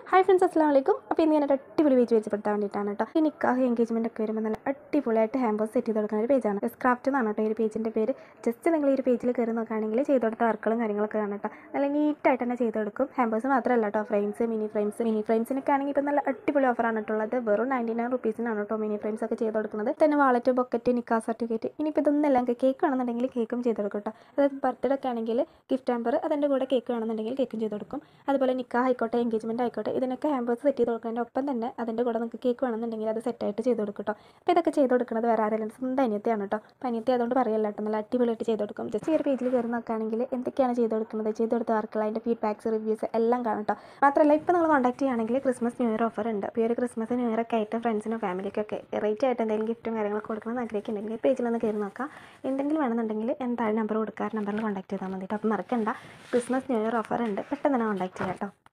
hi friends അസ്സാം വലൈക്കും അപ്പോൾ ഇന്ന് ഞാനൊരു അടിപൊളി പേജ് വെച്ചപ്പെടുത്താൻ വേണ്ടിയിട്ടാണ് കേട്ടോ ഈ നിക്കാഹ് എൻഗേജ്മെൻ്റ് ഒക്കെ വരുമ്പോൾ നല്ല അടിപൊളിയായിട്ട് ഹാമ്പേഴ്സ് സെറ്റ് ചെയ്ത് കൊടുക്കുന്ന ഒരു പേജാണ് എസ് ക്രാഫ്റ്റ് എന്നാണ് കേട്ടോ ഈ ഒരു പേജിൻ്റെ പേര് ജസ്റ്റ് നിങ്ങൾ ഈ ഒരു പേജിൽ കയറി നോക്കുകയാണെങ്കിൽ ചെയ്ത് കൊടുത്ത വർക്കുകളും കാര്യങ്ങളൊക്കെ കാണാം കേട്ടോ നല്ല നീറ്റായിട്ട് തന്നെ ചെയ്ത് കൊടുക്കും ഹാമ്പേഴ്സ് മാത്രമല്ല കേട്ടോ ഫ്രെയിംസ് മിനി ഫ്രെയിംസ് മിനി ഫ്രെയിംസിനൊക്കെ ആണെങ്കിൽ ഇപ്പോൾ നല്ല അടിപൊളി ഓഫറാണ് കേട്ടുള്ളത് വെറും നയൻറ്റി നയൻ റുപ്പീസിനാണ് കേട്ടോ മിനി ഫ്രെയിംസ് ഒക്കെ ചെയ്ത് കൊടുക്കുന്നത് തന്നെ വാളറ്റ് ബൊക്കറ്റ് നിക്കാ സർട്ടിഫിക്കറ്റ് ഇനിയിപ്പോൾ ഇതൊന്നെല്ലാം കേക്ക് വേണമെന്നുണ്ടെങ്കിൽ കേക്കും ചെയ്ത് കൊടുക്കും കേട്ടോ അതായത് ബർത്ത്ഡേ ഒക്കെ ആണെങ്കിൽ ഗിഫ്റ്റ് ഹാമ്പർ അതിൻ്റെ കൂടെ കേക്ക് വേണമെന്നുണ്ടെങ്കിൽ കേക്കും ചെയ്ത് കൊടുക്കും അതുപോലെ നിക്കാഹ് ആയിക്കോട്ടെ എൻഗേജ്മെൻറ്റ് ആയിക്കോട്ടെ ഇതിനൊക്കെ ഹാമ്പേഴ്സ് സെറ്റ് ചെയ്ത് കൊടുക്കുന്നതിൻ്റെ ഒപ്പം തന്നെ അതിൻ്റെ കൂടെ നിങ്ങൾക്ക് കേക്ക് വേണമെന്നുണ്ടെങ്കിൽ അത് സെറ്റായിട്ട് ചെയ്ത് കൊടുക്കും കേട്ടോ അപ്പോൾ ഇതൊക്കെ ചെയ്ത് കൊടുക്കുന്നത് വേറെ ആരെങ്കിലും സ്വന്തം അനിയത്തിയാണ് കേട്ടോ അപ്പോൾ അനിയത്തി അതുകൊണ്ട് പറയല്ല കേട്ടോ നല്ല അടിപൊളിയായിട്ട് ചെയ്ത് കൊടുക്കും ജസ്റ്റ് ഈ ഒരു പേജിൽ കയറി നോക്കുകയാണെങ്കിൽ എന്തൊക്കെയാണ് ചെയ്ത് കൊടുക്കുന്നത് ചെയ്ത് കൊടുത്ത വർക്കുകൾ അതിൻ്റെ ഫീഡ്ബാക്സ് റിവ്യൂസ് എല്ലാം കാണും കേട്ടോ മാത്രമല്ല ഇപ്പോൾ നിങ്ങൾ കോൺടാക്ട് ചെയ്യുകയാണെങ്കിൽ ക്രിസ്മസ് ന്യൂ ഇയർ ഓഫർ ഉണ്ട് അപ്പോൾ ഈ ഒരു ക്രിസ്മസ് ന്യൂ ഇയർ ഒക്കെ ആയിട്ട് ഫ്രണ്ട്സിനോ ഫാമിലിക്കൊക്കെ റേറ്റ് ആയിട്ട് എന്തെങ്കിലും ഗിഫ്റ്റും കാര്യങ്ങളൊക്കെ കൊടുക്കണം ആഗ്രഹിക്കുന്നുണ്ടെങ്കിൽ പേജിലൊന്ന് കയറി നോക്കാം എന്തെങ്കിലും വേണമെന്നുണ്ടെങ്കിൽ എന്തായാലും നമ്പർ കൊടുക്കുക നമ്പറിൽ കോൺടാക്ട് ചെയ്താൽ മതി കേട്ടോ അപ്പോൾ മറക്കണ്ട ക്രിസ്മസ് ന്യൂ ഇയർ ഓഫർ ഉണ്ട് പെട്ടെന്ന് തന്നെ കോൺടാക്ട് ചെയ്യാം കേട്ടോ